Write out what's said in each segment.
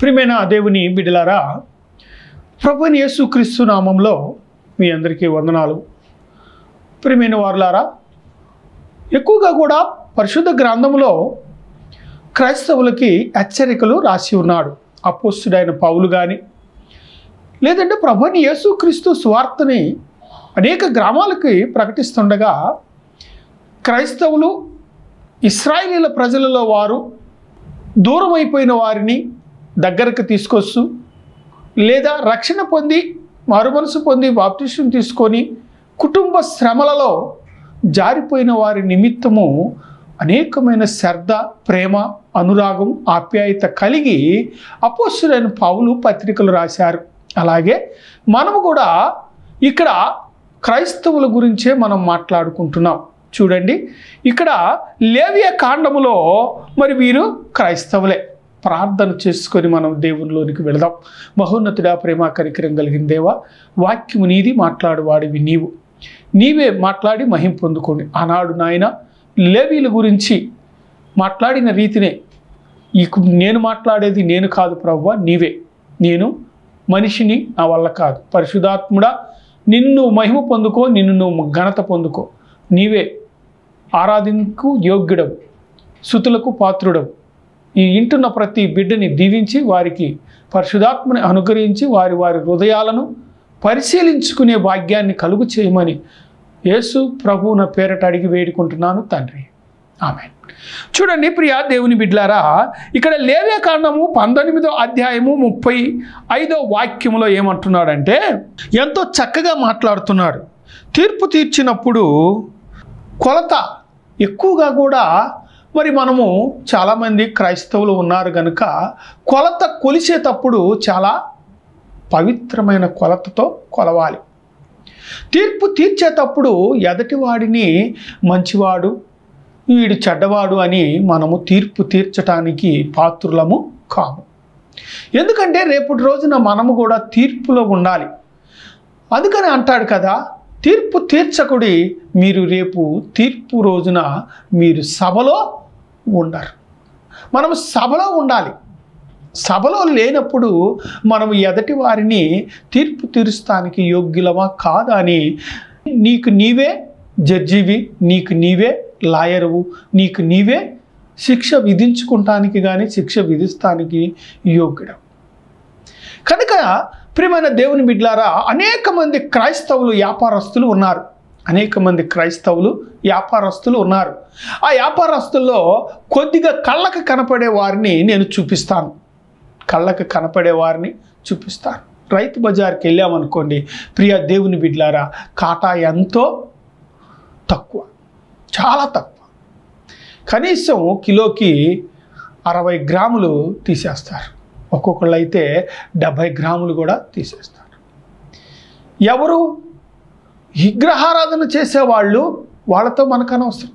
ప్రియమైన దేవుని బిడ్డలారా ప్రభుని యేసుక్రీస్తు నామంలో మీ అందరికీ వందనాలు ప్రియమైన వారులారా ఎక్కువగా కూడా పరిశుద్ధ గ్రంథంలో క్రైస్తవులకి హెచ్చరికలు రాసి ఉన్నాడు అపోస్తుడైన పౌలు కానీ లేదంటే ప్రభుని యేసుక్రీస్తు స్వార్థని అనేక గ్రామాలకి ప్రకటిస్తుండగా క్రైస్తవులు ఇస్రాయేలీల ప్రజలలో వారు దూరం అయిపోయిన వారిని దగ్గరకు తీసుకొస్తూ లేదా రక్షణ పొంది మారుమనసు పొంది బాప్టిషన్ తీసుకొని కుటుంబ శ్రమలలో జారిపోయిన వారి నిమిత్తము అనేకమైన శ్రద్ధ ప్రేమ అనురాగం ఆప్యాయత కలిగి అపోస్తులైన పావులు పత్రికలు రాశారు అలాగే మనము కూడా ఇక్కడ క్రైస్తవుల గురించే మనం మాట్లాడుకుంటున్నాం చూడండి ఇక్కడ లేవియ కాండములో మరి వీరు క్రైస్తవులే ప్రార్థన చేసుకొని మనం దేవునిలోనికి వెళదాం మహోన్నతుడా ప్రేమ కనికరం కలిగిన దేవా వాక్యము నీది మాట్లాడువాడివి నీవు నీవే మాట్లాడి మహిం పొందుకోండి ఆనాడు నాయన లేవీల గురించి మాట్లాడిన రీతినే ఈ నేను మాట్లాడేది నేను కాదు ప్రవ్వ నీవే నేను మనిషిని నా వల్ల కాదు పరిశుధాత్ముడా నిన్ను మహిమ పొందుకో నిన్ను నువ్వు ఘనత పొందుకో నీవే ఆరాధనకు యోగ్యుడవు శృతులకు పాత్రుడవు ఈ ఇంటున్న ప్రతి బిడ్డని దీవించి వారికి పరిశుధాత్మని అనుగ్రహించి వారి వారి హృదయాలను పరిశీలించుకునే భాగ్యాన్ని కలుగు చేయమని యేసు ప్రభువున పేరట అడిగి వేడుకుంటున్నాను తండ్రి ఆమె చూడండి ప్రియా దేవుని బిడ్లారా ఇక్కడ లేవే కాండము పంతొమ్మిదో అధ్యాయము ముప్పై ఐదో వాక్యములో ఏమంటున్నాడంటే ఎంతో చక్కగా మాట్లాడుతున్నాడు తీర్పు తీర్చినప్పుడు కొలత ఎక్కువగా కూడా మరి మనము చాలామంది క్రైస్తవులు ఉన్నారు కనుక కొలత కొలిసేటప్పుడు చాలా పవిత్రమైన కొలతతో కొలవాలి తీర్పు తీర్చేటప్పుడు ఎదటివాడిని మంచివాడు వీడు చెడ్డవాడు అని మనము తీర్పు తీర్చటానికి పాత్రులము కాము ఎందుకంటే రేపటి రోజున మనము కూడా తీర్పులో ఉండాలి అందుకని అంటాడు కదా తీర్పు తీర్చకుడి మీరు రేపు తీర్పు రోజున మీరు సభలో ఉండరు మనం సభలో ఉండాలి సభలో లేనప్పుడు మనం ఎదటి వారిని తీర్పు తీరుస్తానికి యోగ్యులమా కాదా అని నీకు నీవే జడ్జివి నీకు నీవే లాయరువు నీకు నీవే శిక్ష విధించుకుంటానికి కానీ శిక్ష విధిస్తానికి యోగ్యుడు కనుక ప్రియమైన దేవుని బిడ్లారా అనేక మంది క్రైస్తవులు వ్యాపారస్తులు ఉన్నారు అనేక మంది క్రైస్తవులు వ్యాపారస్తులు ఉన్నారు ఆ వ్యాపారస్తుల్లో కొద్దిగా కళ్ళకు కనపడే వారిని నేను చూపిస్తాను కళ్ళకు కనపడే వారిని చూపిస్తాను రైతు బజార్కి వెళ్ళామనుకోండి ప్రియ దేవుని బిడ్లారా కాటా ఎంతో తక్కువ చాలా తక్కువ కనీసం కిలోకి అరవై గ్రాములు తీసేస్తారు ఒక్కొక్కళ్ళు అయితే డెబ్భై గ్రాములు కూడా తీసేస్తారు ఎవరు విగ్రహారాధన చేసేవాళ్ళు వాళ్ళతో మనకు అనవసరం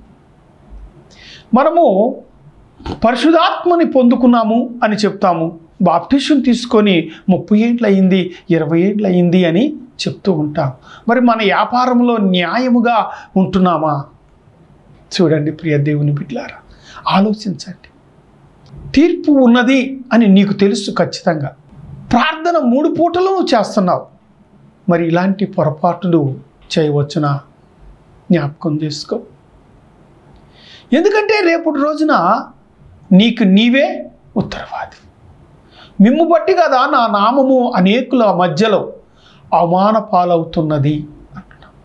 మనము పరిశుధాత్మని పొందుకున్నాము అని చెప్తాము బాప్టిషన్ తీసుకొని ముప్పై ఏండ్లు అయింది ఇరవై ఏండ్లు అయింది అని చెప్తూ ఉంటాం మరి మన వ్యాపారంలో న్యాయముగా ఉంటున్నామా చూడండి ప్రియ దేవుని బిడ్లారా ఆలోచించండి తీర్పు ఉన్నది అని నీకు తెలుసు ఖచ్చితంగా ప్రార్థన మూడు పూటలు నువ్వు చేస్తున్నావు మరి ఇలాంటి పొరపాట్లు చేయవచ్చునా జ్ఞాపకం చేసుకో ఎందుకంటే రేపటి రోజున నీకు నీవే ఉత్తరవాది మిమ్ము బట్టి కదా నా నామము అనేకుల మధ్యలో అవమాన పాలవుతున్నది అంటున్నాం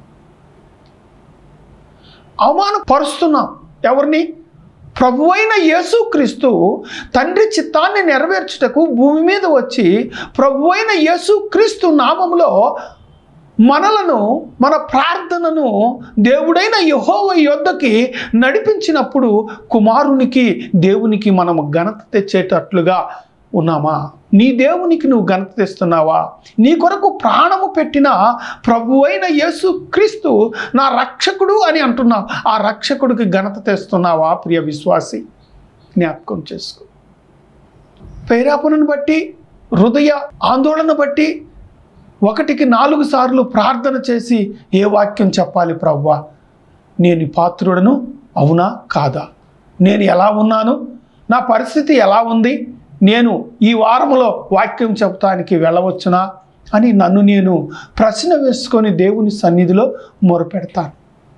అవమానపరుస్తున్నాం ఎవరిని ప్రభువైన యేసుక్రీస్తు తండ్రి చిత్తాన్ని నెరవేర్చుటకు భూమి మీద వచ్చి ప్రభువైన యేసుక్రీస్తు నామములో మనలను మన ప్రార్థనను దేవుడైన యహోవ యొద్దకి నడిపించినప్పుడు కుమారునికి దేవునికి మనము ఘనత తెచ్చేటట్లుగా ఉన్నామా నీ దేవునికి నువ్వు ఘనత తెస్తున్నావా నీ కొరకు ప్రాణము పెట్టిన ప్రభు అయిన యేసు క్రీస్తు నా రక్షకుడు అని అంటున్నావు ఆ రక్షకుడికి ఘనత తెస్తున్నావా ప్రియ విశ్వాసి జ్ఞాపకం చేసుకో ప్రేరేపణను బట్టి హృదయ ఆందోళన బట్టి ఒకటికి నాలుగు సార్లు ప్రార్థన చేసి ఏ వాక్యం చెప్పాలి ప్రవ్వా నేను ఈ పాత్రుడను అవునా కాదా నేను ఎలా ఉన్నాను నా పరిస్థితి ఎలా ఉంది నేను ఈ వారంలో వాక్యం చెప్తానికి వెళ్ళవచ్చునా అని నన్ను నేను ప్రశ్న వేసుకొని దేవుని సన్నిధిలో మొరపెడతాను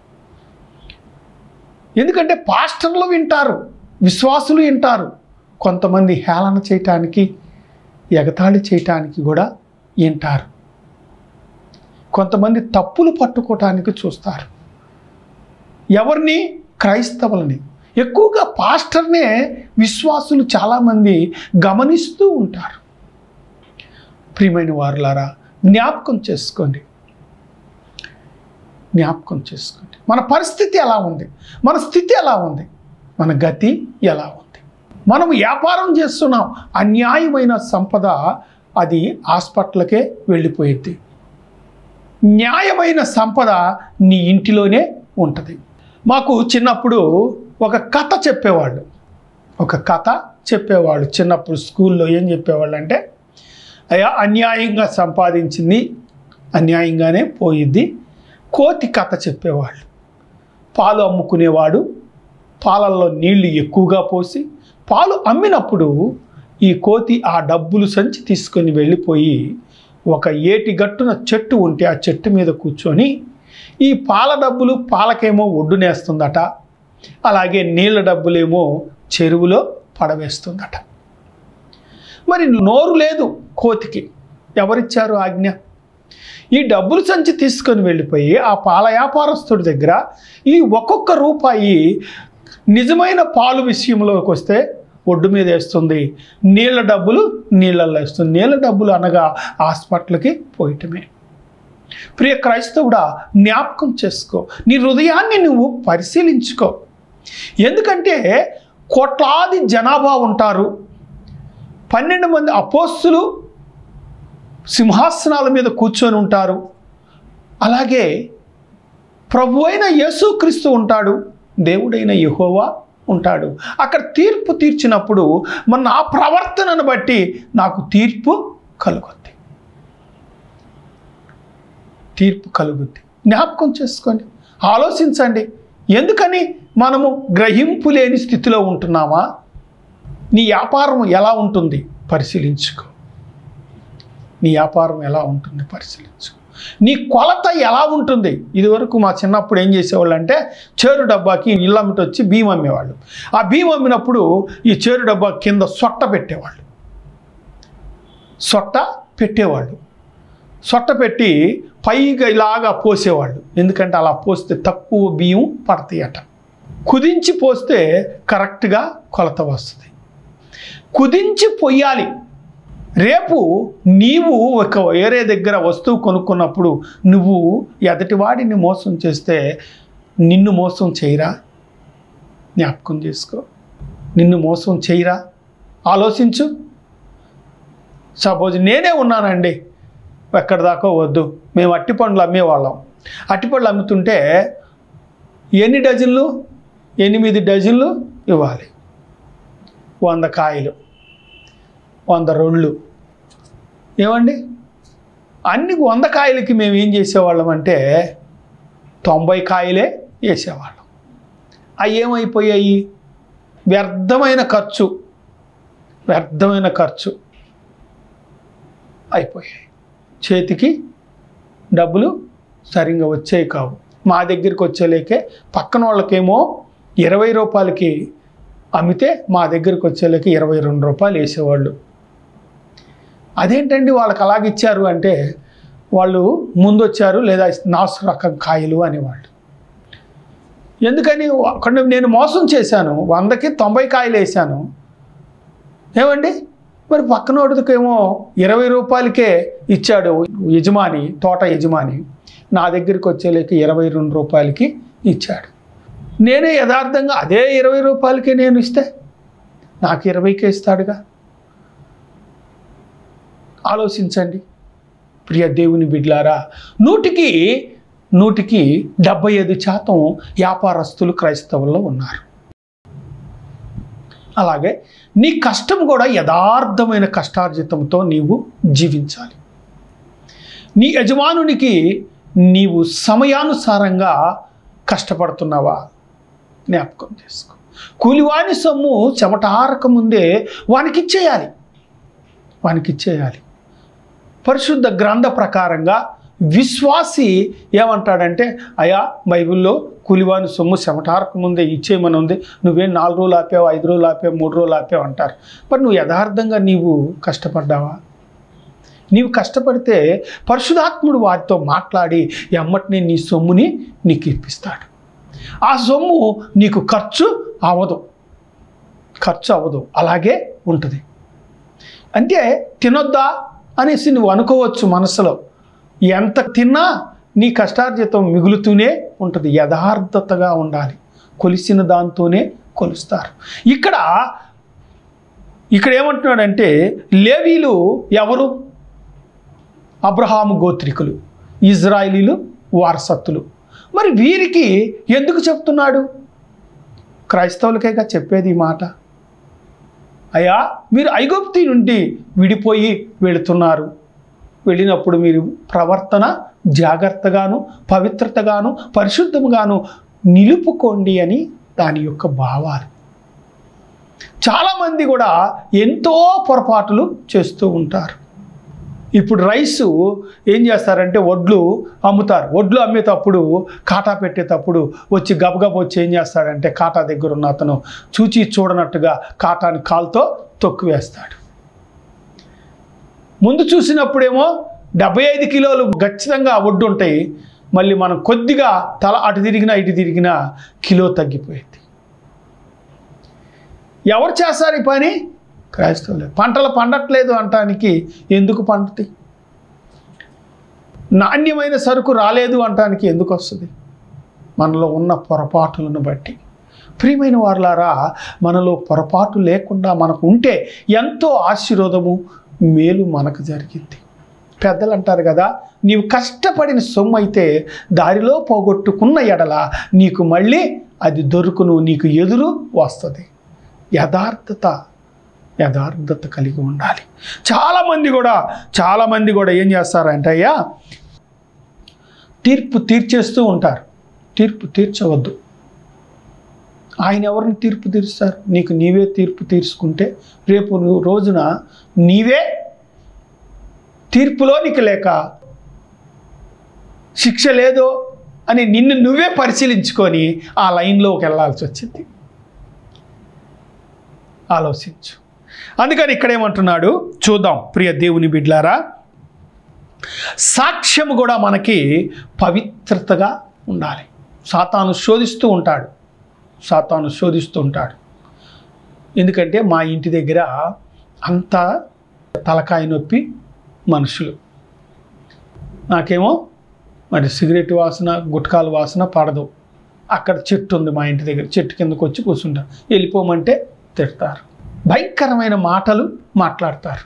ఎందుకంటే పాస్టర్లు వింటారు విశ్వాసులు వింటారు కొంతమంది హేళన చేయటానికి ఎగతాళి చేయటానికి కూడా వింటారు కొంతమంది తప్పులు పట్టుకోవటానికి చూస్తారు ఎవరిని క్రైస్తవులని ఎక్కువగా పాస్టర్నే విశ్వాసులు చాలామంది గమనిస్తూ ఉంటారు ప్రియమైన వారులారా జ్ఞాపకం చేసుకోండి జ్ఞాపకం చేసుకోండి మన పరిస్థితి ఎలా ఉంది మన స్థితి ఎలా ఉంది మన గతి ఎలా ఉంది మనం వ్యాపారం చేస్తున్నాం అన్యాయమైన సంపద అది హాస్పిటల్కే వెళ్ళిపోయింది న్యాయమైన సంపద నీ ఇంటిలోనే ఉంటుంది మాకు చిన్నప్పుడు ఒక కథ చెప్పేవాళ్ళు ఒక కథ చెప్పేవాళ్ళు చిన్నప్పుడు స్కూల్లో ఏం చెప్పేవాళ్ళు అంటే అయ్యా అన్యాయంగా సంపాదించింది అన్యాయంగానే పోయిద్ది కోతి కథ చెప్పేవాళ్ళు పాలు అమ్ముకునేవాడు పాలల్లో నీళ్లు ఎక్కువగా పోసి పాలు అమ్మినప్పుడు ఈ కోతి ఆ డబ్బులు సంచి తీసుకొని వెళ్ళిపోయి ఒక ఏటి గట్టున చెట్టు ఉంటే ఆ చెట్టు మీద కూర్చొని ఈ పాల డబ్బులు పాలకేమో ఒడ్డునేస్తుందట అలాగే నీళ్ళ డబ్బులేమో చెరువులో పడవేస్తుందట మరి నోరు లేదు కోతికి ఎవరిచ్చారు ఆజ్ఞ ఈ డబ్బులు సంచి తీసుకొని వెళ్ళిపోయి ఆ పాల వ్యాపారస్తుడి దగ్గర ఈ ఒక్కొక్క రూపాయి నిజమైన పాలు విషయంలోకి వస్తే ఒడ్డు మీద వేస్తుంది నీళ్ళ డబ్బులు నీళ్ళల్లో వేస్తుంది నీళ్ళ డబ్బులు అనగా హాస్పిటల్కి పోయటమే ప్రియ క్రైస్తవుడా జ్ఞాపకం చేసుకో నీ హృదయాన్ని నువ్వు పరిశీలించుకో ఎందుకంటే కోట్లాది జనాభా ఉంటారు పన్నెండు మంది అపోస్తులు సింహాసనాల మీద కూర్చొని ఉంటారు అలాగే ప్రభు అయిన యేసుక్రీస్తు ఉంటాడు దేవుడైన యెహోవా ఉంటాడు అక్కడ తీర్పు తీర్చినప్పుడు మన నా ప్రవర్తనను బట్టి నాకు తీర్పు కలుగుద్ది తీర్పు కలుగుద్ది జ్ఞాపకం చేసుకోండి ఆలోచించండి ఎందుకని మనము గ్రహింపు లేని స్థితిలో ఉంటున్నామా నీ వ్యాపారం ఎలా ఉంటుంది పరిశీలించుకో నీ వ్యాపారం ఎలా ఉంటుంది పరిశీలించుకో నీ కొలత ఎలా ఉంటుంది ఇదివరకు మా చిన్నప్పుడు ఏం చేసేవాళ్ళు అంటే చేరు డబ్బాకి ఇళ్ళమ్మటి వచ్చి బియ్యం అమ్మేవాళ్ళు ఆ బియ్యం అమ్మినప్పుడు ఈ చేరు డబ్బా కింద సొట్ట పెట్టేవాళ్ళు సొట్ట పెట్టేవాళ్ళు సొట్ట పెట్టి పైగా ఇలాగా పోసేవాళ్ళు ఎందుకంటే అలా పోస్తే తక్కువ బియ్యం పడతాయట కుదించి పోస్తే కరెక్ట్గా కొలత వస్తుంది కుదించి పొయ్యాలి రేపు నీవు ఒక వేరే దగ్గర వస్తువు కొనుక్కున్నప్పుడు నువ్వు ఎదటివాడిని మోసం చేస్తే నిన్ను మోసం చేయరా జ్ఞాపకం చేసుకో నిన్ను మోసం చేయరా ఆలోచించు సపోజ్ నేనే ఉన్నానండి ఎక్కడి దాకా వద్దు మేము అట్టిపండ్లు అమ్మేవాళ్ళం అట్టిపండ్లు అమ్ముతుంటే ఎన్ని డజన్లు ఎనిమిది డజన్లు ఇవ్వాలి వంద కాయలు వంద రొళ్ళు ఏమండి అన్ని వంద కాయలకి మేము ఏం చేసేవాళ్ళం అంటే తొంభై కాయలే వేసేవాళ్ళం అవి ఏమైపోయాయి వ్యర్థమైన ఖర్చు వ్యర్థమైన ఖర్చు అయిపోయాయి చేతికి డబ్బులు సరిగ్గా వచ్చేవి కావు మా దగ్గరికి వచ్చేలేకే పక్కన వాళ్ళకేమో ఇరవై రూపాయలకి అమ్మితే మా దగ్గరికి వచ్చేలేక ఇరవై రెండు రూపాయలు వేసేవాళ్ళు అదేంటండి వాళ్ళకి అలాగిచ్చారు అంటే వాళ్ళు ముందు వచ్చారు లేదా నాసు రకం కాయలు అనేవాళ్ళు ఎందుకని అక్కడ నేను మోసం చేశాను వందకి తొంభై కాయలు వేసాను ఏమండి మరి పక్కనోడికేమో ఇరవై రూపాయలకే ఇచ్చాడు యజమాని తోట యజమాని నా దగ్గరికి వచ్చేలేక ఇరవై రెండు రూపాయలకి ఇచ్చాడు నేనే యథార్థంగా అదే ఇరవై రూపాయలకే నేను ఇస్తే నాకు ఇరవైకే ఇస్తాడుగా ఆలోచించండి ప్రియ దేవుని బిడ్లారా నూటికి నూటికి డెబ్బై ఐదు శాతం వ్యాపారస్తులు క్రైస్తవుల్లో ఉన్నారు అలాగే నీ కష్టం కూడా యథార్థమైన కష్టార్జితంతో నీవు జీవించాలి నీ యజమానునికి నీవు సమయానుసారంగా కష్టపడుతున్నావా జ్ఞాపకం చేసుకో కూలివాని సొమ్ము చెమటారక ముందే వానికి ఇచ్చేయాలి వానికి ఇచ్చేయాలి పరిశుద్ధ గ్రంథ ప్రకారంగా విశ్వాసి ఏమంటాడంటే అయా బైబిల్లో కూలివాని సొమ్ము చెమటారక ముందే ఇచ్చేయమని ఉంది నువ్వేం నాలుగు రోజులు ఆపావు ఐదు రోజులు ఆపావు మూడు రోజులు ఆపావు అంటారు మరి నువ్వు యథార్థంగా నీవు కష్టపడ్డావా నీవు కష్టపడితే పరిశుధాత్ముడు వారితో మాట్లాడి ఎమ్మటినే నీ సొమ్ముని నీకు ఇప్పిస్తాడు ఆ సొమ్ము నీకు ఖర్చు అవ్వదు ఖర్చు అవ్వదు అలాగే ఉంటుంది అంటే తినొద్దా అనేసి నువ్వు అనుకోవచ్చు మనసులో ఎంత తిన్నా నీ కష్టార్జితం మిగులుతూనే ఉంటుంది యథార్థతగా ఉండాలి కొలిసిన దాంతోనే కొలుస్తారు ఇక్కడ ఇక్కడ ఏమంటున్నాడంటే లేవీలు ఎవరు అబ్రహాము గోత్రికులు ఇజ్రాయిలీలు వారసత్తులు మరి వీరికి ఎందుకు చెప్తున్నాడు క్రైస్తవులకేగా చెప్పేది ఈ మాట అయ్యా మీరు ఐగుప్తి నుండి విడిపోయి వెళుతున్నారు వెళ్ళినప్పుడు మీరు ప్రవర్తన జాగ్రత్తగాను పవిత్రతగాను పరిశుద్ధముగాను నిలుపుకోండి అని దాని యొక్క భావాలు చాలామంది కూడా ఎంతో పొరపాటులు చేస్తూ ఉంటారు ఇప్పుడు రైసు ఏం చేస్తారంటే వడ్లు అమ్ముతారు వడ్లు అమ్మేటప్పుడు కాటా పెట్టేటప్పుడు వచ్చి గబగబ వచ్చి ఏం చేస్తాడంటే కాటా దగ్గర ఉన్న అతను చూచి చూడనట్టుగా కాటాని కాలుతో తొక్కివేస్తాడు ముందు చూసినప్పుడేమో డెబ్బై ఐదు కిలోలు ఖచ్చితంగా వడ్డు ఉంటాయి మళ్ళీ మనం కొద్దిగా తల అటు తిరిగినా ఇటు తిరిగినా కిలో తగ్గిపోయింది ఎవరు చేస్తారు ఈ పని క్రైస్తవులే పంటలు పండట్లేదు అంటానికి ఎందుకు పండుతాయి నాణ్యమైన సరుకు రాలేదు అంటానికి ఎందుకు వస్తుంది మనలో ఉన్న పొరపాటులను బట్టి ప్రియమైన వారులారా మనలో పొరపాటు లేకుండా మనకు ఉంటే ఎంతో ఆశీర్వాదము మేలు మనకు జరిగింది పెద్దలు అంటారు కదా నీవు కష్టపడిన సొమ్ము అయితే దారిలో పోగొట్టుకున్న ఎడల నీకు మళ్ళీ అది దొరుకును నీకు ఎదురు వస్తుంది యథార్థత యథార్థత కలిగి ఉండాలి చాలామంది కూడా చాలామంది కూడా ఏం చేస్తారంటే అయ్యా తీర్పు తీర్చేస్తూ ఉంటారు తీర్పు తీర్చవద్దు ఆయన ఎవరిని తీర్పు తీరుస్తారు నీకు నీవే తీర్పు తీర్చుకుంటే రేపు నువ్వు రోజున నీవే తీర్పులో నీకు లేక శిక్ష లేదో అని నిన్ను నువ్వే పరిశీలించుకొని ఆ లైన్లోకి వెళ్ళాల్సి వచ్చింది ఆలోచించు అందుకని ఇక్కడ ఏమంటున్నాడు చూద్దాం ప్రియ దేవుని బిడ్లారా సాక్ష్యము కూడా మనకి పవిత్రతగా ఉండాలి సాతాను శోధిస్తూ ఉంటాడు సాతాను శోధిస్తూ ఉంటాడు ఎందుకంటే మా ఇంటి దగ్గర అంత తలకాయ నొప్పి మనుషులు నాకేమో మరి సిగరెట్ వాసన గుట్కాల వాసన పడదు అక్కడ చెట్టు ఉంది మా ఇంటి దగ్గర చెట్టు కిందకు వచ్చి కూర్చుంటారు వెళ్ళిపోమంటే తిడతారు భయంకరమైన మాటలు మాట్లాడతారు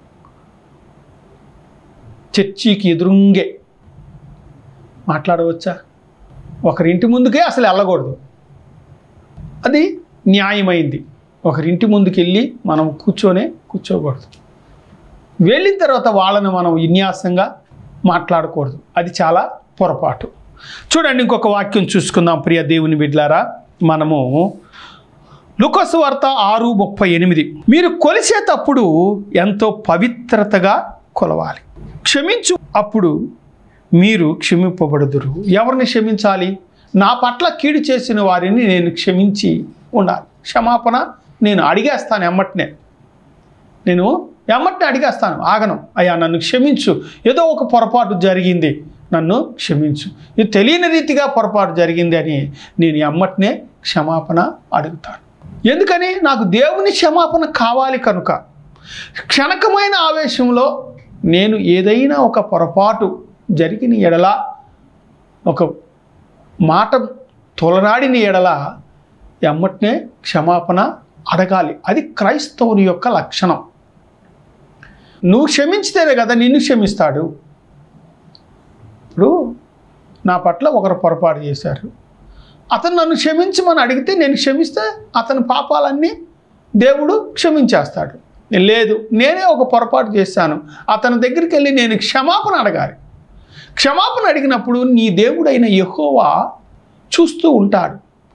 చర్చికి ఎదురుంగే మాట్లాడవచ్చా ఒకరింటి ముందుకే అసలు వెళ్ళకూడదు అది న్యాయమైంది ఒకరింటి ముందుకు వెళ్ళి మనం కూర్చొనే కూర్చోకూడదు వెళ్ళిన తర్వాత వాళ్ళని మనం విన్యాసంగా మాట్లాడకూడదు అది చాలా పొరపాటు చూడండి ఇంకొక వాక్యం చూసుకుందాం ప్రియ దేవుని బిడ్లారా మనము లుకసు వార్త ఆరు ముప్పై ఎనిమిది మీరు కొలిసేటప్పుడు ఎంతో పవిత్రతగా కొలవాలి క్షమించు అప్పుడు మీరు క్షమింపబడుదురు ఎవరిని క్షమించాలి నా పట్ల కీడు చేసిన వారిని నేను క్షమించి ఉండాలి క్షమాపణ నేను అడిగేస్తాను ఎమ్మటినే నేను ఎమ్మటినే అడిగేస్తాను ఆగను అయ్యా నన్ను క్షమించు ఏదో ఒక పొరపాటు జరిగింది నన్ను క్షమించు ఇది తెలియని రీతిగా పొరపాటు జరిగింది అని నేను ఎమ్మటినే క్షమాపణ అడుగుతాను ఎందుకని నాకు దేవుని క్షమాపణ కావాలి కనుక క్షణకమైన ఆవేశంలో నేను ఏదైనా ఒక పొరపాటు జరిగిన ఎడల ఒక మాట తొలనాడిన ఎడల ఎమ్మటినే క్షమాపణ అడగాలి అది క్రైస్తవుని యొక్క లక్షణం నువ్వు క్షమించితేనే కదా నిన్ను క్షమిస్తాడు ఇప్పుడు నా పట్ల ఒకరు పొరపాటు చేశారు అతను నన్ను క్షమించమని అడిగితే నేను క్షమిస్తే అతని పాపాలన్నీ దేవుడు క్షమించేస్తాడు లేదు నేనే ఒక పొరపాటు చేశాను అతని దగ్గరికి వెళ్ళి నేను క్షమాపణ అడగాలి క్షమాపణ అడిగినప్పుడు నీ దేవుడైన యెహోవా చూస్తూ ఉంటాడు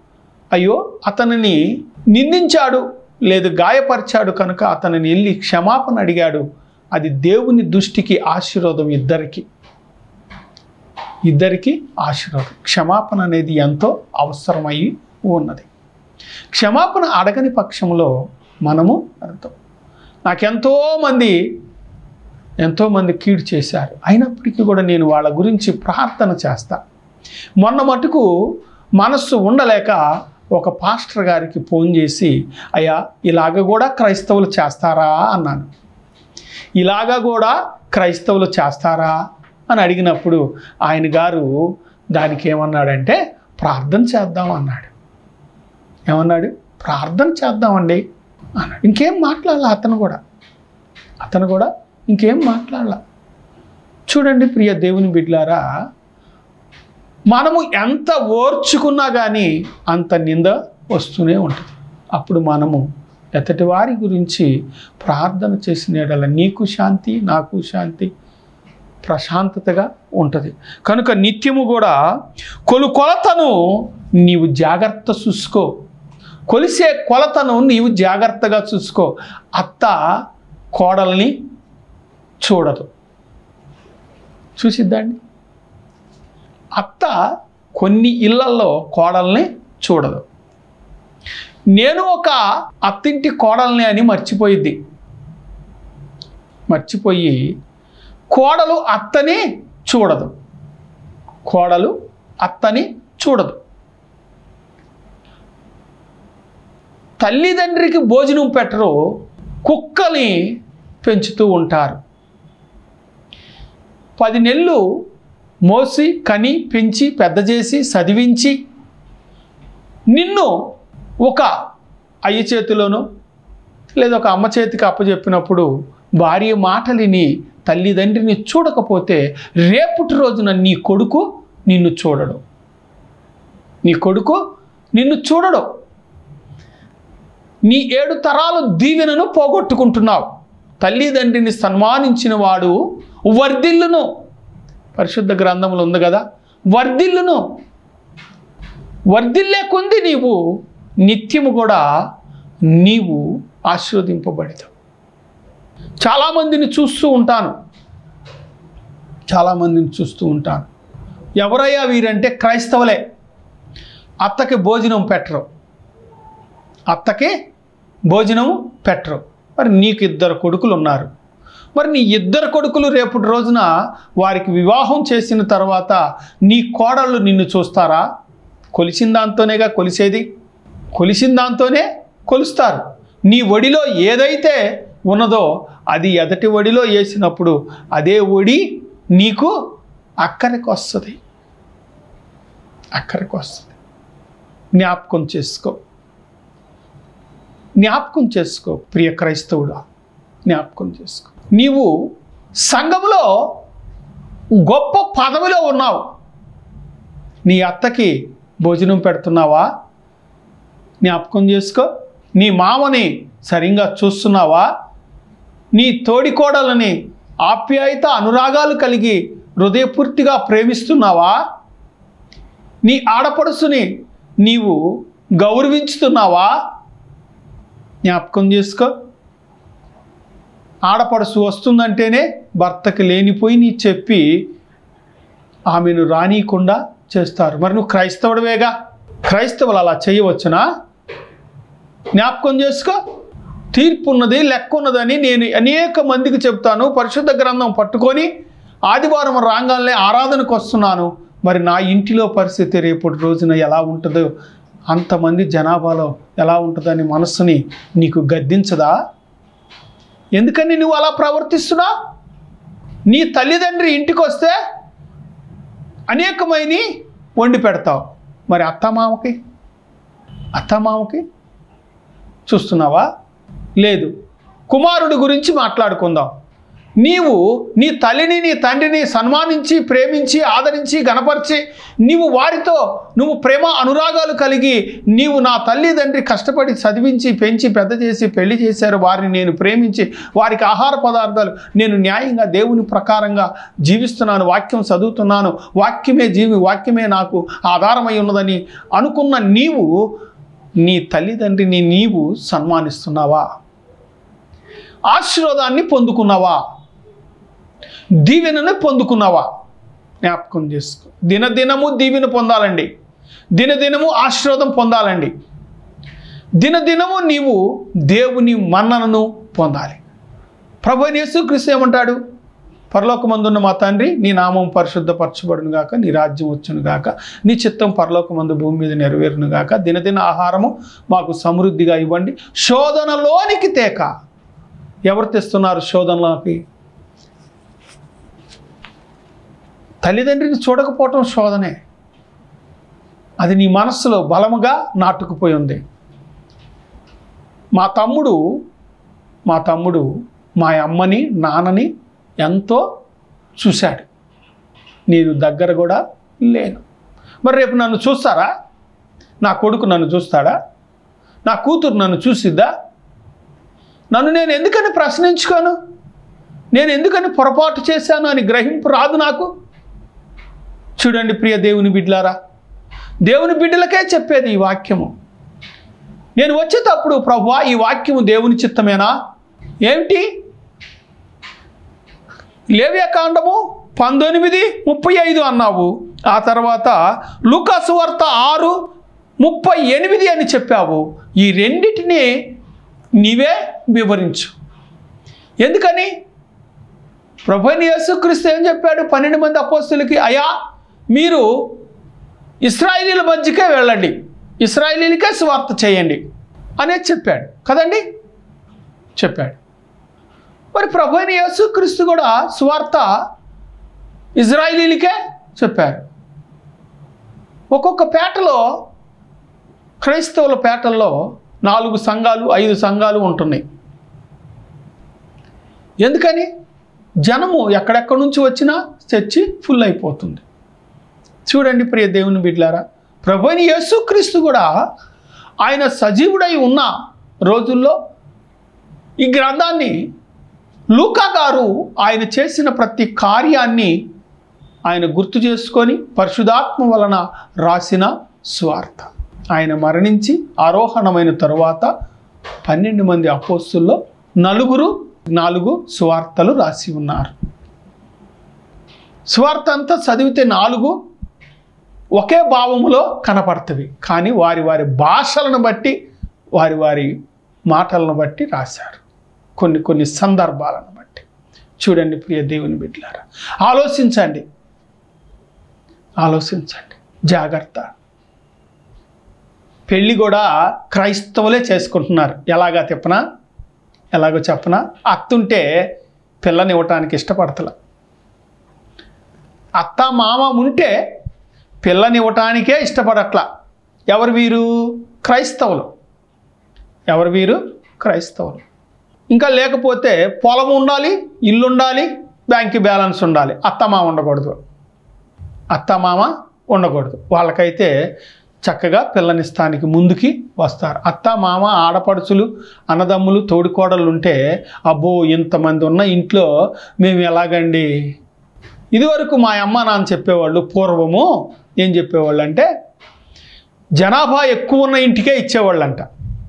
అయ్యో అతనిని నిందించాడు లేదు గాయపరిచాడు కనుక అతనిని వెళ్ళి క్షమాపణ అడిగాడు అది దేవుని దృష్టికి ఆశీర్వాదం ఇద్దరికి ఇద్దరికి ఆశీర్వాదం క్షమాపణ అనేది ఎంతో అవసరమై ఉన్నది క్షమాపణ అడగని పక్షంలో మనము అర్థం నాకెంతో మంది ఎంతోమంది కీడు చేశారు అయినప్పటికీ కూడా నేను వాళ్ళ గురించి ప్రార్థన చేస్తా మొన్న మటుకు మనస్సు ఉండలేక ఒక పాస్టర్ గారికి ఫోన్ చేసి అయ్యా ఇలాగ కూడా క్రైస్తవులు చేస్తారా అన్నాను ఇలాగ కూడా క్రైస్తవులు చేస్తారా అని అడిగినప్పుడు ఆయన గారు దానికి ఏమన్నాడంటే ప్రార్థన చేద్దాం అన్నాడు ఏమన్నాడు ప్రార్థన చేద్దామండి అన్నాడు ఇంకేం మాట్లాడాల అతను కూడా అతను కూడా ఇంకేం మాట్లాడాల చూడండి ప్రియ దేవుని బిడ్లారా మనము ఎంత ఓర్చుకున్నా కానీ అంత నింద వస్తూనే ఉంటుంది అప్పుడు మనము ఎతటి వారి గురించి ప్రార్థన చేసిన ఎడల నీకు శాంతి నాకు శాంతి ప్రశాంతతగా ఉంటుంది కనుక నిత్యము కూడా కొలు కొలతను నీవు జాగ్రత్త చూసుకో కొలిసే కొలతను నీవు జాగ్రత్తగా చూసుకో అత్త కోడల్ని చూడదు చూసిద్దండి అత్త కొన్ని ఇళ్లలో కోడల్ని చూడదు నేను ఒక అత్తింటి కోడల్ని అని మర్చిపోయిద్ది మర్చిపోయి కోడలు అత్తని చూడదు కోడలు అత్తని చూడదు తల్లిదండ్రికి భోజనం పెట్టరు కుక్కని పెంచుతూ ఉంటారు పది నెలలు మోసి కని పెంచి పెద్ద చేసి చదివించి నిన్ను ఒక అయ్య చేతిలోనో లేదా ఒక అమ్మ చేతికి అప్పచెప్పినప్పుడు భార్య మాటలిని తల్లిదండ్రిని చూడకపోతే రేపటి రోజున నీ కొడుకు నిన్ను చూడడు నీ కొడుకు నిన్ను చూడడు నీ ఏడు తరాలు దీవెనను పోగొట్టుకుంటున్నావు తల్లిదండ్రిని సన్మానించిన వాడు వర్ధిల్లును పరిశుద్ధ గ్రంథములు ఉంది కదా వర్ధిల్లును వర్ధిల్లే కొంది నీవు నిత్యము కూడా నీవు ఆశీర్వదింపబడతావు చాలామందిని చూస్తూ ఉంటాను చాలామందిని చూస్తూ ఉంటాను ఎవరయ్యా వీరంటే క్రైస్తవులే అత్తకి భోజనం పెట్టరు అత్తకి భోజనం పెట్టరు మరి నీకు ఇద్దరు కొడుకులు ఉన్నారు మరి నీ ఇద్దరు కొడుకులు రేపటి రోజున వారికి వివాహం చేసిన తర్వాత నీ కోడళ్ళు నిన్ను చూస్తారా కొలిసిన దాంతోనేగా కొలిసేది కొలిసిన దాంతోనే కొలుస్తారు నీ ఒడిలో ఏదైతే ఉన్నదో అది ఎదటి ఒడిలో వేసినప్పుడు అదే ఒడి నీకు అక్కడికి వస్తుంది అక్కడికి వస్తుంది జ్ఞాపకం చేసుకో జ్ఞాపకం చేసుకో ప్రియ క్రైస్తవుడా జ్ఞాపకం చేసుకో నీవు సంఘంలో గొప్ప పదవిలో ఉన్నావు నీ అత్తకి భోజనం పెడుతున్నావా జ్ఞాపకం చేసుకో నీ మామని సరిగ్గా చూస్తున్నావా నీ తోడికోడలని ఆప్యాయత అనురాగాలు కలిగి హృదయపూర్తిగా ప్రేమిస్తున్నావా నీ ఆడపడుసుని నీవు గౌరవించుతున్నావా జ్ఞాపకం చేసుకో ఆడపడుసు వస్తుందంటేనే భర్తకి లేనిపోయి నీ చెప్పి ఆమెను రానీయకుండా చేస్తారు మరి నువ్వు క్రైస్తవుడివేగా క్రైస్తవులు అలా చేయవచ్చునా జ్ఞాపకం చేసుకో తీర్పు ఉన్నది లెక్క ఉన్నదని నేను అనేక మందికి చెప్తాను పరిశుద్ధ గ్రంథం పట్టుకొని ఆదివారం రాగానే ఆరాధనకు వస్తున్నాను మరి నా ఇంటిలో పరిస్థితి రేపటి రోజున ఎలా ఉంటుందో అంతమంది జనాభాలో ఎలా ఉంటుందని మనస్సుని నీకు గద్దించదా ఎందుకని నువ్వు అలా ప్రవర్తిస్తున్నా నీ తల్లిదండ్రి ఇంటికి వస్తే అనేకమైన వండి పెడతావు మరి అత్తమామకి అత్తమామకి చూస్తున్నావా లేదు కుమారుడి గురించి మాట్లాడుకుందాం నీవు నీ తల్లిని నీ తండ్రిని సన్మానించి ప్రేమించి ఆదరించి గణపరిచి నీవు వారితో నువ్వు ప్రేమ అనురాగాలు కలిగి నీవు నా తల్లి తండ్రి కష్టపడి చదివించి పెంచి పెద్ద చేసి పెళ్లి చేశారు వారిని నేను ప్రేమించి వారికి ఆహార పదార్థాలు నేను న్యాయంగా దేవుని ప్రకారంగా జీవిస్తున్నాను వాక్యం చదువుతున్నాను వాక్యమే జీవి వాక్యమే నాకు ఆధారమై ఉన్నదని అనుకున్న నీవు నీ తల్లిదండ్రిని నీవు సన్మానిస్తున్నావా ఆశీర్వాదాన్ని పొందుకున్నావా దీవెనను పొందుకున్నావా జ్ఞాపకం చేసుకో దినదినము దీవెన పొందాలండి దినదినము ఆశీర్వాదం పొందాలండి దినదినము నీవు దేవుని మన్ననను పొందాలి ప్రభు అయిన యేసుక్రీస్తు ఏమంటాడు పరలోకమందున్న మా తండ్రి నీ నామం పరిశుద్ధపరచబడును గాక నీ రాజ్యం వచ్చును గాక నీ చిత్తం పరలోకమందు భూమి మీద నెరవేరును గాక దినదిన ఆహారము మాకు సమృద్ధిగా ఇవ్వండి శోధనలోనికి తేక ఎవరు తెస్తున్నారు శోధనలోకి తల్లిదండ్రిని చూడకపోవటం శోధనే అది నీ మనస్సులో బలముగా నాటుకుపోయి ఉంది మా తమ్ముడు మా తమ్ముడు మా అమ్మని నాన్నని ఎంతో చూశాడు నేను దగ్గర కూడా లేను మరి రేపు నన్ను చూస్తారా నా కొడుకు నన్ను చూస్తాడా నా కూతురు నన్ను చూసిద్దా నన్ను నేను ఎందుకని ప్రశ్నించుకోను నేను ఎందుకని పొరపాటు చేశాను అని గ్రహింపు రాదు నాకు చూడండి ప్రియ దేవుని బిడ్డలారా దేవుని బిడ్డలకే చెప్పేది ఈ వాక్యము నేను వచ్చేటప్పుడు ప్రభు ఈ వాక్యము దేవుని చిత్తమేనా ఏమిటి లేవ్య కాండము పంతొమ్మిది ముప్పై ఐదు అన్నావు ఆ తర్వాత లూకాసు వార్త ఆరు ముప్పై ఎనిమిది అని చెప్పావు ఈ రెండిటిని నీవే వివరించు ఎందుకని ప్రభుని యేసుక్రీస్తు ఏం చెప్పాడు పన్నెండు మంది అపోస్తులకి అయా మీరు ఇస్రాయిలీల మధ్యకే వెళ్ళండి ఇస్రాయిలీలకే స్వార్థ చేయండి అనేది చెప్పాడు కదండి చెప్పాడు మరి ప్రభు అయిన యేసుక్రీస్తు కూడా స్వార్థ ఇజ్రాయిలీలకే చెప్పారు ఒక్కొక్క పేటలో క్రైస్తవుల పేటల్లో నాలుగు సంఘాలు ఐదు సంఘాలు ఉంటున్నాయి ఎందుకని జనము ఎక్కడెక్కడి నుంచి వచ్చినా చర్చి ఫుల్ అయిపోతుంది చూడండి ప్రియ దేవుని బిడ్లారా ప్రభుని యేసుక్రీస్తు కూడా ఆయన సజీవుడై ఉన్న రోజుల్లో ఈ గ్రంథాన్ని లూకా గారు ఆయన చేసిన ప్రతి కార్యాన్ని ఆయన గుర్తు చేసుకొని పరిశుధాత్మ వలన రాసిన స్వార్థ ఆయన మరణించి ఆరోహణమైన తరువాత పన్నెండు మంది అపోస్తుల్లో నలుగురు నాలుగు సువార్తలు రాసి ఉన్నారు సువార్త అంతా చదివితే నాలుగు ఒకే భావములో కనపడుతుంది కానీ వారి వారి భాషలను బట్టి వారి వారి మాటలను బట్టి రాశారు కొన్ని కొన్ని సందర్భాలను బట్టి చూడండి ప్రియ దేవుని బిడ్డలారా ఆలోచించండి ఆలోచించండి జాగ్రత్త పెళ్ళి కూడా క్రైస్తవులే చేసుకుంటున్నారు ఎలాగా చెప్పనా ఎలాగో చెప్పనా అత్తుంటే పిల్లని ఇవ్వటానికి ఇష్టపడతల అత్త మామ ఉంటే పిల్లని ఇవ్వటానికే ఇష్టపడట్లా ఎవరు వీరు క్రైస్తవులు ఎవరు వీరు క్రైస్తవులు ఇంకా లేకపోతే పొలం ఉండాలి ఇల్లు ఉండాలి బ్యాంక్ బ్యాలెన్స్ ఉండాలి అత్తమామ ఉండకూడదు అత్తమామ ఉండకూడదు వాళ్ళకైతే చక్కగా పిల్లనిస్తానికి ముందుకి వస్తారు అత్త మామ ఆడపడుచులు అన్నదమ్ములు తోడుకోడలు ఉంటే అబ్బో ఇంతమంది ఉన్న ఇంట్లో మేము ఎలాగండి ఇదివరకు మా అమ్మ నాన్న చెప్పేవాళ్ళు పూర్వము ఏం చెప్పేవాళ్ళు అంటే జనాభా ఎక్కువ ఉన్న ఇంటికే ఇచ్చేవాళ్ళంట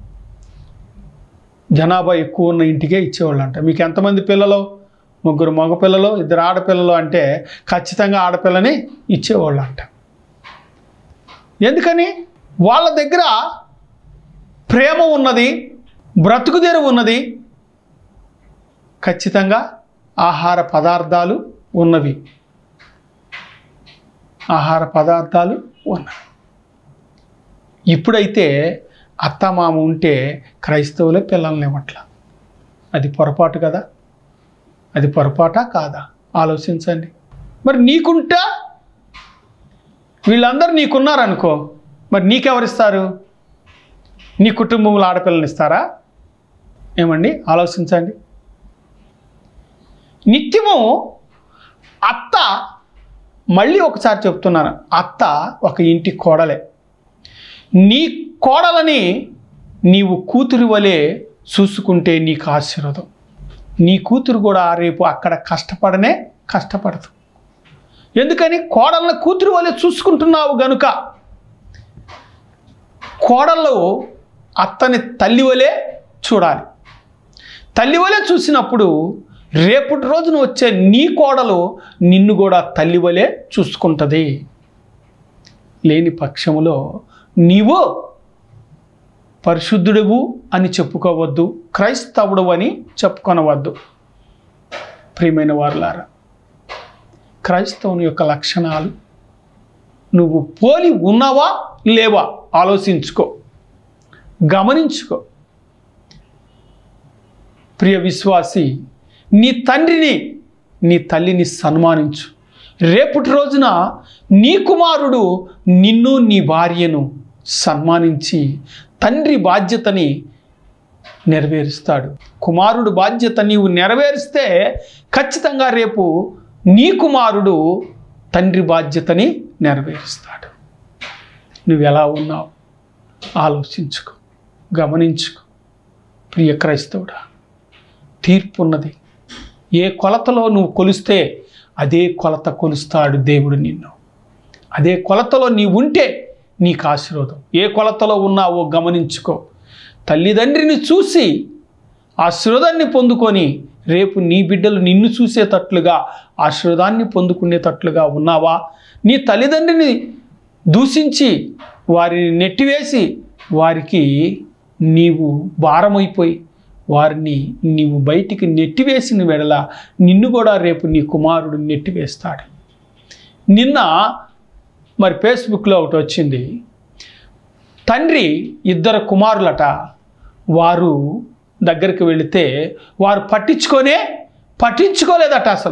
జనాభా ఎక్కువ ఉన్న ఇంటికే ఇచ్చేవాళ్ళంట మీకు ఎంతమంది పిల్లలు ముగ్గురు మగ పిల్లలు ఇద్దరు ఆడపిల్లలు అంటే ఖచ్చితంగా ఆడపిల్లని ఇచ్చేవాళ్ళంట ఎందుకని వాళ్ళ దగ్గర ప్రేమ ఉన్నది బ్రతుకుదెరు ఉన్నది ఖచ్చితంగా ఆహార పదార్థాలు ఉన్నవి ఆహార పదార్థాలు ఉన్నవి ఇప్పుడైతే అత్తమామ ఉంటే క్రైస్తవులే పిల్లల్ని ఇవ్వట్ల అది పొరపాటు కదా అది పొరపాటా కాదా ఆలోచించండి మరి నీకుంటా వీళ్ళందరూ నీకున్నారనుకో మరి నీకెవరిస్తారు నీ కుటుంబంలో ఆడపిల్లని ఇస్తారా ఏమండి ఆలోచించండి నిత్యము అత్త మళ్ళీ ఒకసారి చెప్తున్నాను అత్త ఒక ఇంటి కోడలే నీ కోడలని నీవు కూతురి వలె చూసుకుంటే నీకు ఆశీర్వదం నీ కూతురు కూడా రేపు అక్కడ కష్టపడనే కష్టపడదు ఎందుకని కోడళ్ళని కూతురు వలె చూసుకుంటున్నావు గనుక కోడళ్ళు అత్తని తల్లి వలె చూడాలి తల్లి వలె చూసినప్పుడు రేపటి రోజున వచ్చే నీ కోడలు నిన్ను కూడా తల్లి వలె చూసుకుంటుంది లేని పక్షములో నీవు పరిశుద్ధుడువు అని చెప్పుకోవద్దు క్రైస్తవుడు అని చెప్పుకొనవద్దు ప్రియమైన వారులారా క్రైస్తవుని యొక్క లక్షణాలు నువ్వు పోలి ఉన్నావా లేవా ఆలోచించుకో గమనించుకో ప్రియ విశ్వాసి నీ తండ్రిని నీ తల్లిని సన్మానించు రేపటి రోజున నీ కుమారుడు నిన్ను నీ భార్యను సన్మానించి తండ్రి బాధ్యతని నెరవేరుస్తాడు కుమారుడు బాధ్యత నీవు నెరవేరిస్తే ఖచ్చితంగా రేపు నీ కుమారుడు తండ్రి బాధ్యతని నెరవేరుస్తాడు నువ్వు ఎలా ఉన్నావు ఆలోచించుకో గమనించుకో ప్రియ క్రైస్తవుడా తీర్పు ఉన్నది ఏ కొలతలో నువ్వు కొలిస్తే అదే కొలత కొలుస్తాడు దేవుడు నిన్ను అదే కొలతలో నీ ఉంటే నీకు ఆశీర్వాదం ఏ కొలతలో ఉన్నావో గమనించుకో తల్లిదండ్రిని చూసి ఆశీర్వాదాన్ని పొందుకొని రేపు నీ బిడ్డలు నిన్ను చూసేటట్లుగా ఆశీర్వాదాన్ని పొందుకునేటట్లుగా ఉన్నావా నీ తల్లిదండ్రిని దూషించి వారిని నెట్టివేసి వారికి నీవు భారమైపోయి వారిని నీవు బయటికి నెట్టివేసిన వెడల నిన్ను కూడా రేపు నీ కుమారుడు నెట్టివేస్తాడు నిన్న మరి ఫేస్బుక్లో ఒకటి వచ్చింది తండ్రి ఇద్దరు కుమారులట వారు దగ్గరికి వెళితే వారు పట్టించుకొనే పట్టించుకోలేదట అసలు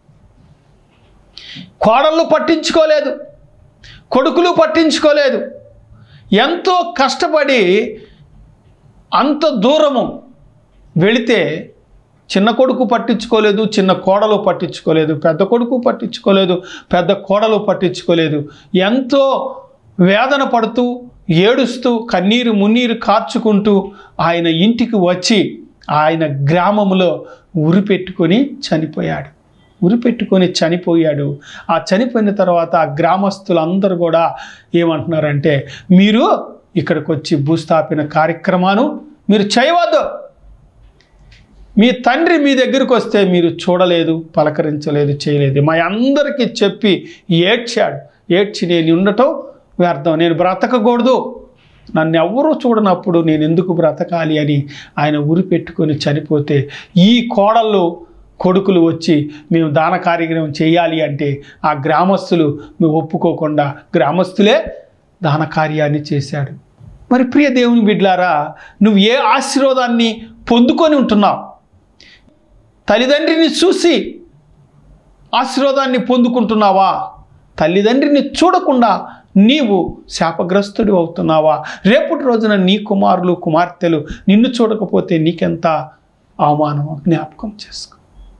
కోడళ్ళు పట్టించుకోలేదు కొడుకులు పట్టించుకోలేదు ఎంతో కష్టపడి అంత దూరము వెళితే చిన్న కొడుకు పట్టించుకోలేదు చిన్న కోడలు పట్టించుకోలేదు పెద్ద కొడుకు పట్టించుకోలేదు పెద్ద కోడలు పట్టించుకోలేదు ఎంతో వేదన పడుతూ ఏడుస్తూ కన్నీరు మున్నీరు కార్చుకుంటూ ఆయన ఇంటికి వచ్చి ఆయన గ్రామంలో ఉరి పెట్టుకొని చనిపోయాడు ఉరి పెట్టుకొని చనిపోయాడు ఆ చనిపోయిన తర్వాత ఆ గ్రామస్తులందరూ కూడా ఏమంటున్నారంటే మీరు ఇక్కడికి వచ్చి భూస్థాపన కార్యక్రమాను మీరు చేయవద్దు మీ తండ్రి మీ దగ్గరికి వస్తే మీరు చూడలేదు పలకరించలేదు చేయలేదు మా అందరికీ చెప్పి ఏడ్చాడు ఏడ్చి నేను ఉండటం వ్యర్థం నేను బ్రతకకూడదు నన్ను ఎవ్వరూ చూడనప్పుడు నేను ఎందుకు బ్రతకాలి అని ఆయన ఉరి పెట్టుకొని చనిపోతే ఈ కోడళ్ళు కొడుకులు వచ్చి మేము దాన కార్యక్రమం చేయాలి అంటే ఆ గ్రామస్తులు మేము ఒప్పుకోకుండా గ్రామస్తులే దాన కార్యాన్ని చేశాడు మరి ప్రియ దేవుని బిడ్లారా నువ్వు ఏ ఆశీర్వాదాన్ని పొందుకొని ఉంటున్నావు తల్లిదండ్రిని చూసి ఆశీర్వాదాన్ని పొందుకుంటున్నావా తల్లిదండ్రిని చూడకుండా నీవు శాపగ్రస్తుడి అవుతున్నావా రేపటి రోజున నీ కుమారులు కుమార్తెలు నిన్ను చూడకపోతే నీకెంత అవమానం జ్ఞాపకం చేసుకో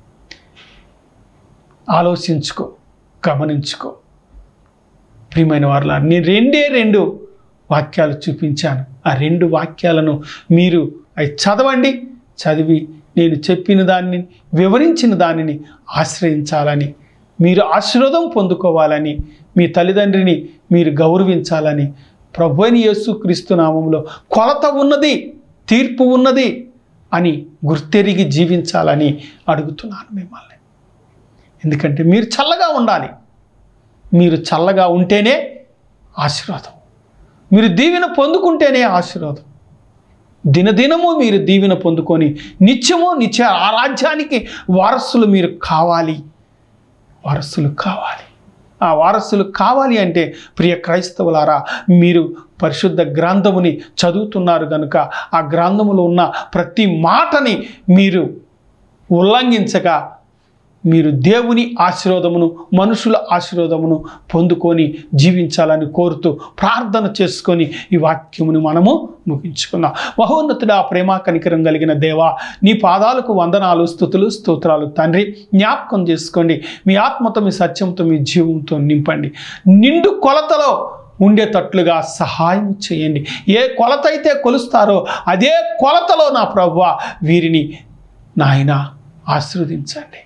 ఆలోచించుకో గమనించుకో ప్రియమైన వారిలా నేను రెండే రెండు వాక్యాలు చూపించాను ఆ రెండు వాక్యాలను మీరు అవి చదవండి చదివి నేను చెప్పిన దాన్ని వివరించిన దానిని ఆశ్రయించాలని మీరు ఆశీర్వాదం పొందుకోవాలని మీ తల్లిదండ్రిని మీరు గౌరవించాలని ప్రభు అని యేసు క్రీస్తు నామంలో కొలత ఉన్నది తీర్పు ఉన్నది అని గుర్తెరిగి జీవించాలని అడుగుతున్నాను మిమ్మల్ని ఎందుకంటే మీరు చల్లగా ఉండాలి మీరు చల్లగా ఉంటేనే ఆశీర్వాదం మీరు దీవెన పొందుకుంటేనే ఆశీర్వాదం దినదినము మీరు దీవెన పొందుకొని నిత్యము నిత్య ఆ రాజ్యానికి వారసులు మీరు కావాలి వారసులు కావాలి ఆ వారసులు కావాలి అంటే ప్రియ క్రైస్తవులారా మీరు పరిశుద్ధ గ్రంథముని చదువుతున్నారు కనుక ఆ గ్రంథములో ఉన్న ప్రతి మాటని మీరు ఉల్లంఘించగా మీరు దేవుని ఆశీర్వాదమును మనుషుల ఆశీర్వాదమును పొందుకొని జీవించాలని కోరుతూ ప్రార్థన చేసుకొని ఈ వాక్యమును మనము ముగించుకుందాం మహోన్నతుడా ప్రేమ కనికరం కలిగిన దేవా నీ పాదాలకు వందనాలు స్థుతులు స్తోత్రాలు తండ్రి జ్ఞాపకం చేసుకోండి మీ ఆత్మతో మీ సత్యంతో మీ జీవంతో నింపండి నిండు కొలతలో ఉండేటట్లుగా సహాయం చేయండి ఏ కొలత అయితే కొలుస్తారో అదే కొలతలో నా ప్రభువ వీరిని నాయన ఆశీర్వదించండి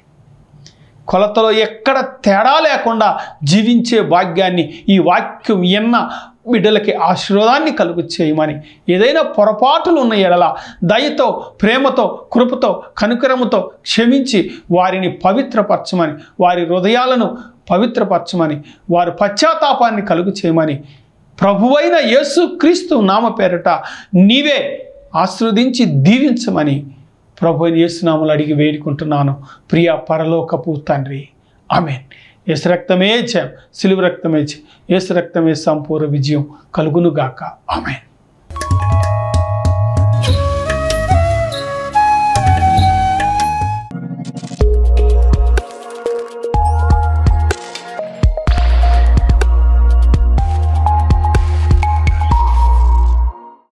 కొలతలో ఎక్కడ తేడా లేకుండా జీవించే భాగ్యాన్ని ఈ వాక్యం ఎన్న బిడ్డలకి ఆశీర్వాదాన్ని కలుగు చేయమని ఏదైనా పొరపాటులు ఉన్న ఎడల దయతో ప్రేమతో కృపతో కనుకరముతో క్షమించి వారిని పవిత్రపరచమని వారి హృదయాలను పవిత్రపరచమని వారి పశ్చాత్తాపాన్ని కలుగు చేయమని ప్రభువైన యేసు క్రీస్తు నామ పేరట నీవే ఆశీర్వదించి దీవించమని ప్రభు అయిన యేసునామలు అడిగి వేడుకుంటున్నాను ప్రియ పరలోకపు తండ్రి ఆమెన్ యేసు రక్తమే జయం సిలువ రక్తమే జయం యేసు రక్తమే సంపూర్ణ విజయం కలుగునుగాక ఆమెన్